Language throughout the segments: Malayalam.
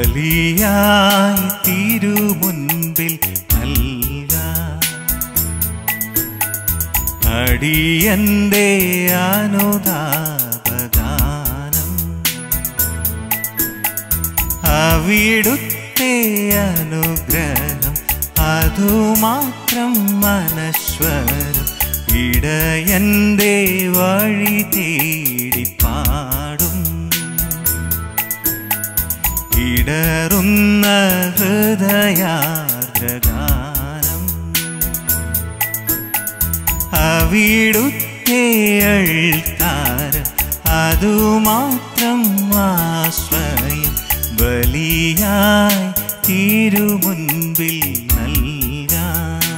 ബലിയായി തിരുമുൻപിൽ നൽകാം അടിയന്റെ അനുതാപഗാനം അവിടുത്തെ അനുഗ്രഹം അതുമാത്രം മനശ്വരം ഇടയന്റെ വഴി തേടി പാടും ഇടറുന്ന ഹൃദയാർദ്രഗാനം അവിടുത്തെ അൾത്താരം അതുമാത്രം ആശ്രയം ബലിയായി തിരുമുൻപിൽ നൽകാം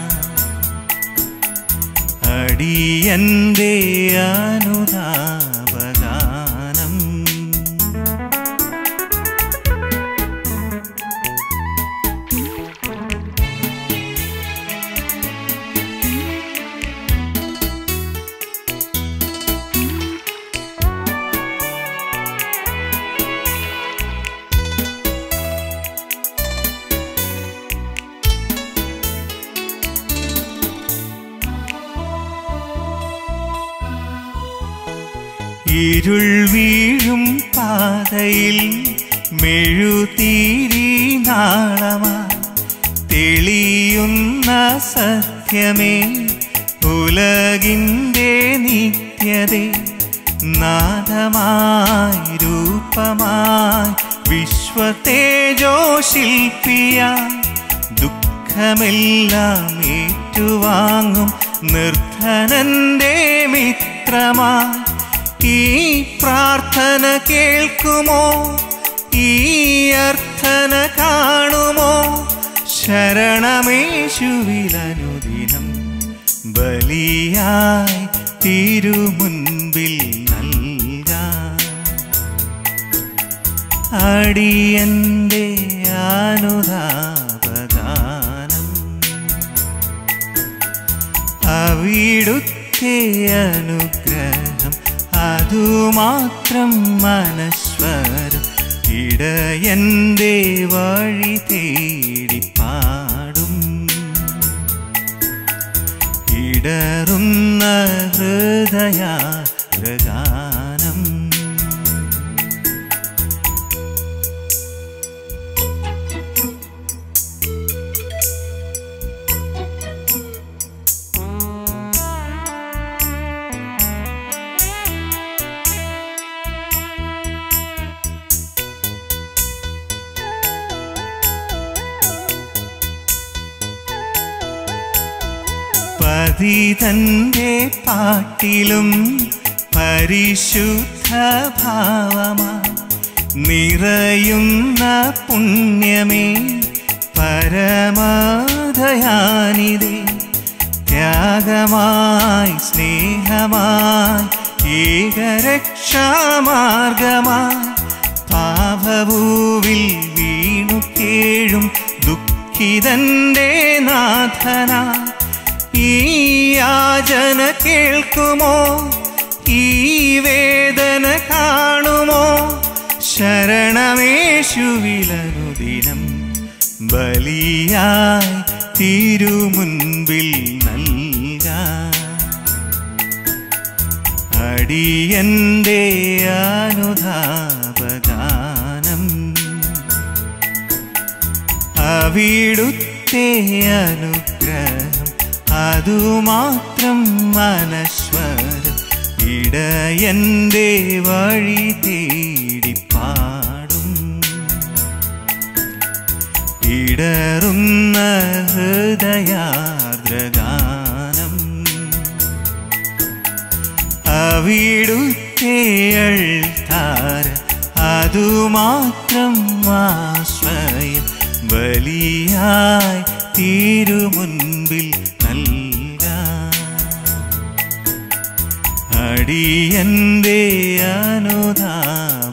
അടിയന്റെ അനുതാപഗാനം ഇരുൾ വീഴും പാതയിൽ മെഴുതീരി നാളമാ തെളിയുന്ന സത്യമേ ഉലകിൻ്റെ നിത്യതേ നാദമായി രൂപമായി വിശ്വതേജോശില്പിയായി ദുഃഖമെല്ലാം ഏറ്റുവാങ്ങും നിർധനന്റെ മിത്രമായി ഈ പ്രാർത്ഥന കേൾക്കുമോ ഈ അർത്ഥന കാണുമോ ശരണമേശുവിലനുദിനം ബലിയായി തിരുമുൻപിൽ നൽകാം അടിയന്റെ അനുതാപഗാനം അവിടുത്തെ അനുഗ്രഹം അതുമാത്രം മനശ്വരം ഇടയന്റെ വഴി തേടി പാടും ഇടറുന്ന ഹൃദയാഗ്രഗാനം പതിതന്റെ പാട്ടിലും പരിശുദ്ധ ഭാവമാ നിറയുന്ന പുണ്യമേ പരമാധയാനിതേ ത്യാഗമായി സ്നേഹമായി ഏകരക്ഷാമാർഗമായി പാപഭൂവിൽ വീണു കേഴും ദുഃഖിതന്റെ നാഥനാ ഈ യാചന കേൾക്കുമോ ഈ വേദന കാണുമോ ശരണമേശുവിലനുദിനം ബലിയായി തിരുമുൻപിൽ നൽകാം അടിയന്റെ അനുതാപഗാനം അവിടുത്തെ അനുഗ്രഹം അതുമാത്രം മനശ്വരം ഇടയന്റെ വഴി തേടി പാടും ഇടറുന്ന ഹൃദയാർദ്രഗാനം അവിടുത്തെ അൾത്താര അതുമാത്രം ആശ്രയം ബലിയായി തിരുമുൻപിൽ നൽകാം അടിയന്റെ അനുതാപ